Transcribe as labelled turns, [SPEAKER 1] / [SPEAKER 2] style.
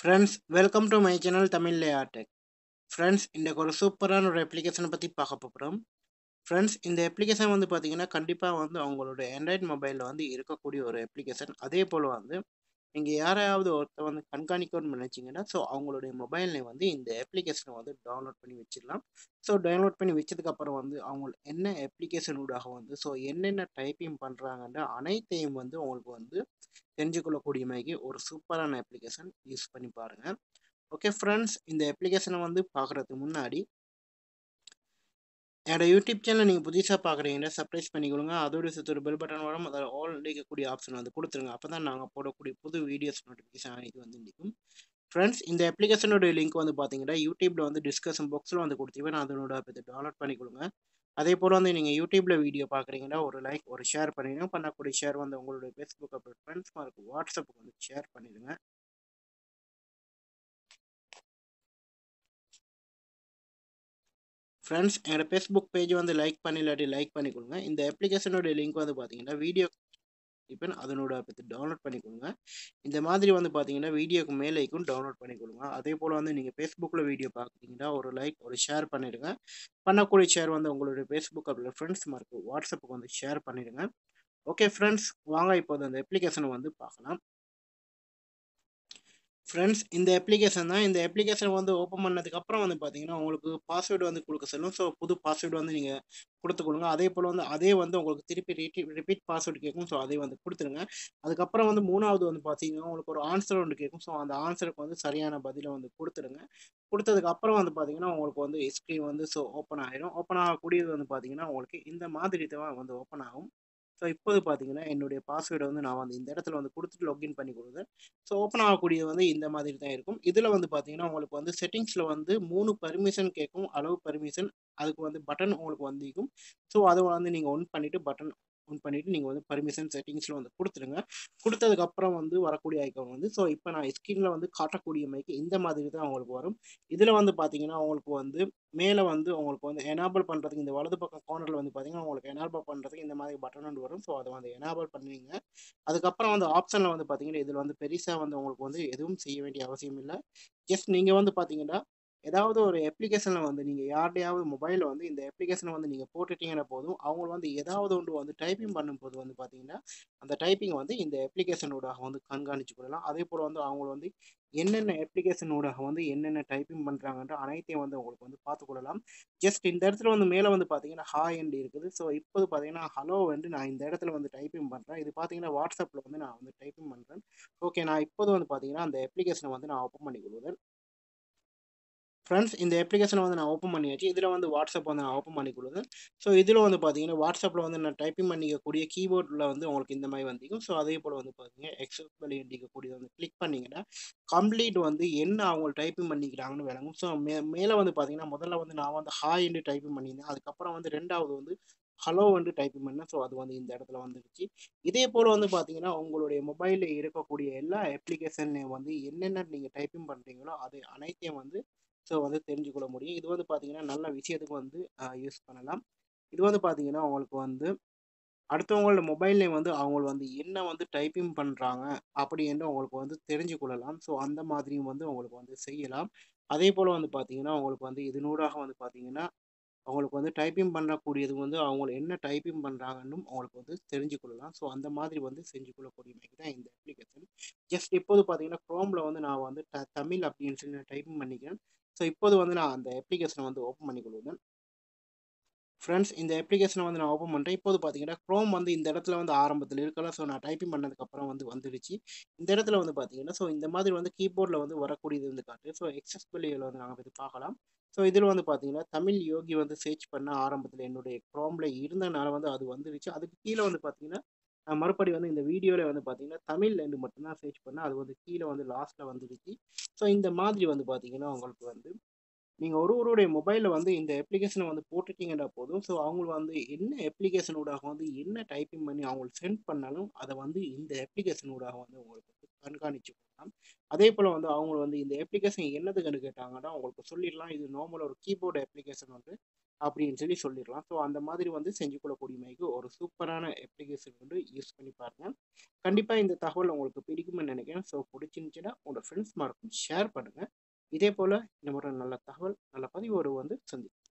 [SPEAKER 1] friends welcome to my channel Tamil லேஆர்டெக் friends இன்றைக்கு ஒரு சூப்பரான ஒரு அப்ளிகேஷனை பற்றி பார்க்க போகிறோம் ஃப்ரெண்ட்ஸ் இந்த அப்ளிகேஷன் வந்து பார்த்தீங்கன்னா கண்டிப்பாக வந்து அவங்களோட ஆண்ட்ராய்ட் மொபைலில் வந்து இருக்கக்கூடிய ஒரு அப்ளிகேஷன் அதே போல் வந்து நீங்கள் யாரையாவது ஒருத்தர் வந்து கண்காணிக்கணும்னு நினச்சிங்கன்னா ஸோ அவங்களுடைய மொபைலில் வந்து இந்த அப்ளிகேஷனை வந்து டவுன்லோட் பண்ணி வச்சிடலாம் ஸோ டவுன்லோட் பண்ணி வச்சதுக்கப்புறம் வந்து அவங்க என்ன அப்ளிகேஷன் ஊடாக வந்து ஸோ என்னென்ன டைப்பிங் பண்ணுறாங்கன்ற அனைத்தையும் வந்து உங்களுக்கு வந்து தெரிஞ்சுக்கொள்ளக்கூடிய மாதிரி ஒரு சூப்பரான அப்ளிகேஷன் யூஸ் பண்ணி பாருங்கள் ஓகே ஃப்ரெண்ட்ஸ் இந்த அப்ளிகேஷனை வந்து பார்க்குறதுக்கு முன்னாடி என்னோட யூடியூப் சேனல் நீங்கள் புதுசாக பார்க்குறீங்கன்னா சப்ஸ்கிரைப் பண்ணிக்கொள்ளுங்க அதோட சேர்த்து ஒரு பெல் பட்டன் வரும் அதில் ஆல் இருக்கக்கூடிய ஆப்ஷன் வந்து கொடுத்துருங்க அப்போ தான் நாங்கள் போடக்கூடிய புது வீடியோஸ் நோட்டிஃபிகேஷன் அனைத்து வந்து நிற்கும் ஃப்ரெண்ட்ஸ் இந்த அப்ளிகேஷனோட லிங்க் வந்து பார்த்தீங்கன்னா யூடியூப்பில் வந்து டிஸ்கஷன் பாக்ஸில் வந்து கொடுத்துருவேன் அதனோட பற்றி டவுன்லோட் பண்ணிக்கொள்ளுங்க அதே போல் வந்து நீங்கள் யூடியூப்பில் வீடியோ பார்க்குறீங்கன்னா ஒரு லைக் ஒரு ஷேர் பண்ணிடுங்க பண்ணக்கூடிய ஷேர் வந்து உங்களுடைய ஃபேஸ்புக் அப்புறம் ஃப்ரெண்ட்ஸ் மார்க்கு வாட்ஸ்அப்புக்கு வந்து ஷேர் பண்ணிடுங்க ஃப்ரெண்ட்ஸ் என்னோட ஃபேஸ்புக் பேஜ் வந்து லைக் பண்ணி இல்லாட்டி லைக் பண்ணிக்கொடுங்க இந்த அப்ளிகேஷனோட லிங்க் வந்து பார்த்தீங்கன்னா வீடியோ இப்போ அதனோட பற்றி டவுன்லோட் பண்ணிக்கொடுங்க இந்த மாதிரி வந்து பார்த்தீங்கன்னா வீடியோக்கு மேலேக்கும் டவுன்லோட் பண்ணிக்கொடுங்க அதே போல் வந்து நீங்கள் ஃபேஸ்புக்கில் வீடியோ பார்க்குறீங்கன்னா ஒரு லைக் ஒரு ஷேர் பண்ணிடுங்க பண்ணக்கூடிய ஷேர் வந்து உங்களுடைய ஃபேஸ்புக் அப்புறம் ஃப்ரெண்ட்ஸ் மார்க்கு வாட்ஸ்அப்புக்கு வந்து ஷேர் பண்ணிடுங்க ஓகே ஃப்ரெண்ட்ஸ் வாங்க இப்போது அந்த அப்ளிகேஷனை வந்து பார்க்கலாம் ஃப்ரெண்ட்ஸ் இந்த அப்ளிகேஷன் தான் இந்த அப்ளிகேஷன் வந்து ஓப்பன் பண்ணதுக்கப்புறம் வந்து பார்த்தீங்கன்னா உங்களுக்கு பாஸ்வேர்டு வந்து கொடுக்க சொல்லும் ஸோ புது பாஸ்வேர்டு வந்து நீங்கள் கொடுத்துக்கொள்ளுங்க அதே போல் வந்து அதே வந்து உங்களுக்கு திருப்பி ரிப்பீட் ரிப்பீட் பாஸ்வேர்டு கேட்கும் ஸோ அதே வந்து கொடுத்துருங்க அதுக்கப்புறம் வந்து மூணாவது வந்து பார்த்தீங்கன்னா உங்களுக்கு ஒரு ஆன்சர் ஒன்று கேட்கும் ஸோ அந்த ஆன்சருக்கு வந்து சரியான பதிலை வந்து கொடுத்துருங்க கொடுத்ததுக்கு அப்புறம் வந்து பார்த்தீங்கன்னா உங்களுக்கு வந்து ஸ்க்ரீன் வந்து ஸோ ஓப்பன் ஆகிடும் ஓப்பன் ஆகக்கூடியது வந்து பார்த்தீங்கன்னா உங்களுக்கு இந்த மாதிரி தான் வந்து ஓப்பன் ஆகும் ஸோ இப்போது பார்த்தீங்கன்னா என்னுடைய பாஸ்வேர்டை வந்து நான் வந்து இந்த இடத்துல வந்து கொடுத்துட்டு லாகின் பண்ணி கொடுக்குறேன் ஸோ ஓப்பன் ஆகக்கூடியது வந்து இந்த மாதிரி தான் இருக்கும் இதில் வந்து பார்த்தீங்கன்னா உங்களுக்கு வந்து செட்டிங்ஸில் வந்து மூணு பர்மிஷன் கேட்கும் அளவு பர்மிஷன் அதுக்கு வந்து பட்டன் உங்களுக்கு வந்துக்கும் ஸோ அதை வந்து நீங்கள் ஒன் பண்ணிவிட்டு பட்டன் ஒன் பண்ணிவிட்டு நீங்கள் வந்து பர்மிஷன் செட்டிங்ஸில் வந்து கொடுத்துருங்க கொடுத்ததுக்கப்புறம் வந்து வரக்கூடிய ஐக்கான் வந்து ஸோ இப்போ நான் ஸ்க்ரீனில் வந்து காட்டக்கூடிய மைக்கு இந்த மாதிரி தான் உங்களுக்கு வரும் இதில் வந்து பார்த்தீங்கன்னா உங்களுக்கு வந்து மேலே வந்து உங்களுக்கு வந்து எனாபிள் பண்ணுறதுக்கு இந்த வலது பக்கம் கார்னரில் வந்து பார்த்தீங்கன்னா உங்களுக்கு எனாபிள் பண்ணுறதுக்கு இந்த மாதிரி பட்டன் வந்து வரும் ஸோ அதை வந்து எனாபிள் பண்ணுவீங்க அதுக்கப்புறம் வந்து ஆப்ஷனில் வந்து பார்த்தீங்கன்னா இதில் வந்து பெருசாக வந்து உங்களுக்கு வந்து எதுவும் செய்ய வேண்டிய அவசியம் இல்லை ஜஸ்ட் நீங்கள் வந்து பார்த்தீங்கன்னா ஏதாவது ஒரு அப்ளிகேஷனில் வந்து நீங்கள் யார்டையாவது மொபைலில் வந்து இந்த அப்ளிகேஷனை வந்து நீங்கள் போட்டுட்டீங்கன்னா போதும் அவங்க வந்து ஏதாவது ஒன்று வந்து டைப்பிங் பண்ணும்போது வந்து பார்த்தீங்கன்னா அந்த டைப்பிங் வந்து இந்த அப்ளிகேஷனோடாக வந்து கண்காணிச்சு கொள்ளலாம் அதே போல் வந்து அவங்க வந்து என்னென்ன அப்ளிகேஷனோடாக வந்து என்னென்ன டைப்பிங் பண்ணுறாங்கன்ற அனைத்தையும் வந்து உங்களுக்கு வந்து பார்த்துக்கொள்ளலாம் ஜஸ்ட் இந்த இடத்துல வந்து மேலே வந்து பார்த்தீங்கன்னா ஹாய் எண்ட் இருக்குது ஸோ இப்போது பார்த்தீங்கன்னா ஹலோ வந்து நான் இந்த இடத்துல வந்து டைப்பிங் பண்ணுறேன் இது பார்த்தீங்கன்னா வாட்ஸ்அப்பில் வந்து நான் வந்து டைப்பிங் பண்ணுறேன் ஓகே நான் இப்போது வந்து பார்த்தீங்கன்னா அந்த அப்ளிகேஷனை வந்து நான் ஓப்பன் பண்ணி கொடுக்குறேன் ஃப்ரெண்ட்ஸ் இந்த அப்ளிகேஷனை வந்து நான் ஓப்பன் பண்ணியாச்சு இதில் வந்து வாட்ஸ்அப் வந்து நான் ஓப்பன் பண்ணி கொடுக்குறேன் ஸோ இதில் வந்து பார்த்தீங்கன்னா வாட்ஸ்அப்பில் வந்து நான் டைப்பிங் பண்ணிக்கக்கூடிய கீபோர்டில் வந்து உங்களுக்கு இந்த மாதிரி வந்துக்கும் ஸோ அதே போல் வந்து பார்த்தீங்கன்னா எக்ஸஸ் பண்ணி இண்டிக்கக்கூடியது வந்து கிளிக் பண்ணிங்கன்னா கம்ப்ளீட் வந்து என்ன அவங்க டைப்பிங் பண்ணிக்கிறாங்கன்னு விளங்கும் ஸோ மே மேலே வந்து பார்த்தீங்கன்னா முதல்ல வந்து நான் வந்து ஹாய்ன்னு டைப்பிங் பண்ணியிருந்தேன் அதுக்கப்புறம் வந்து ரெண்டாவது வந்து ஹலோ வந்து டைப்பிங் பண்ணேன் ஸோ அது வந்து இந்த இடத்துல வந்துடுச்சு இதே போல் வந்து பார்த்தீங்கன்னா உங்களுடைய மொபைலில் இருக்கக்கூடிய எல்லா அப்ளிகேஷன்லையும் வந்து என்னென்ன நீங்கள் டைப்பிங் பண்ணுறீங்களோ அது அனைத்தையும் வந்து ஸோ வந்து தெரிஞ்சுக்கொள்ள முடியும் இது வந்து பார்த்தீங்கன்னா நல்ல விஷயத்துக்கு வந்து யூஸ் பண்ணலாம் இது வந்து பார்த்தீங்கன்னா உங்களுக்கு வந்து அடுத்தவங்களோட மொபைல்லையும் வந்து அவங்க வந்து என்ன வந்து டைப்பிங் பண்ணுறாங்க அப்படி என்று உங்களுக்கு வந்து தெரிஞ்சு கொள்ளலாம் ஸோ அந்த மாதிரியும் வந்து உங்களுக்கு வந்து செய்யலாம் அதே போல் வந்து பார்த்தீங்கன்னா உங்களுக்கு வந்து இதனூடாக வந்து பார்த்தீங்கன்னா அவங்களுக்கு வந்து டைப்பிங் பண்ணக்கூடியது வந்து அவங்க என்ன டைப்பிங் பண்ணுறாங்கன்னு அவங்களுக்கு வந்து தெரிஞ்சு கொள்ளலாம் ஸோ அந்த மாதிரி வந்து செஞ்சு கொள்ளக்கூடிய மாதிரி தான் இந்த அப்ளிகேஷன் ஜஸ்ட் இப்போது பார்த்தீங்கன்னா க்ரோமில் வந்து நான் வந்து ட தமிழ் அப்படின்னு சொல்லி நான் டைப்பிங் பண்ணிக்கிறேன் ஸோ இப்போது வந்து நான் அந்த அப்ளிகேஷனை வந்து ஓப்பன் பண்ணி கொள்வேன் ஃப்ரெண்ட்ஸ் இந்த அப்ளிகேஷனை வந்து நான் ஓப்பன் பண்ணுறேன் இப்போது பார்த்தீங்கன்னா க்ரோம் வந்து இந்த இடத்துல வந்து ஆரம்பத்தில் இருக்கலாம் ஸோ நான் டைப்பிங் பண்ணதுக்கப்புறம் வந்து வந்துடுச்சு இந்த இடத்துல வந்து பார்த்தீங்கன்னா ஸோ இந்த மாதிரி வந்து கீபோர்டில் வந்து வரக்கூடியது வந்து காட்டு ஸோ எக்ஸஸ் வெளியில் வந்து நாங்கள் வந்து பார்க்கலாம் ஸோ இதில் வந்து பார்த்தீங்கன்னா தமிழ் யோகி வந்து சர்ச் பண்ண ஆரம்பத்தில் என்னுடைய க்ரோமில் இருந்தனால வந்து அது வந்துடுச்சு அதுக்கு கீழே வந்து பார்த்தீங்கன்னா நான் மறுபடி வந்து இந்த வீடியோவில் வந்து பார்த்தீங்கன்னா தமிழ் ரெண்டு மட்டும்தான் சர்ச் பண்ணேன் அது வந்து கீழே வந்து லாஸ்ட்டில் வந்துடுச்சு ஸோ இந்த மாதிரி வந்து பார்த்தீங்கன்னா உங்களுக்கு வந்து நீங்கள் ஒரு ஒருடைய மொபைலில் வந்து இந்த அப்ளிகேஷனை வந்து போட்டுட்டீங்கன்னா போதும் ஸோ அவங்க வந்து என்ன அப்ளிகேஷனூடாக வந்து என்ன டைப்பிங் பண்ணி அவங்களுக்கு சென்ட் பண்ணாலும் அதை வந்து இந்த அப்ளிகேஷனூடாக வந்து உங்களுக்கு வந்து கண்காணிச்சு கொடுக்கலாம் அதே போல் வந்து அவங்க வந்து இந்த அப்ளிகேஷன் என்னதுக்குன்னு கேட்டாங்கன்னா உங்களுக்கு சொல்லிடலாம் இது நார்மல் ஒரு கீபோர்டு அப்ளிகேஷன் வந்து அப்படின்னு சொல்லி சொல்லிடலாம் ஸோ அந்த மாதிரி வந்து செஞ்சு கொள்ளக்கூடிய மாதிரி ஒரு சூப்பரான அப்ளிகேஷன் வந்து யூஸ் பண்ணி பாருங்கள் கண்டிப்பாக இந்த தகவல் உங்களுக்கு பிடிக்கும்னு நினைக்கிறேன் ஸோ பிடிச்சிருந்துச்சுன்னா உங்களோட ஃப்ரெண்ட்ஸ் மார்க்கும் ஷேர் பண்ணுங்கள் இதே போல் இன்னும் ஒரு நல்ல தகவல் நல்ல பதிவோடு வந்து சந்தி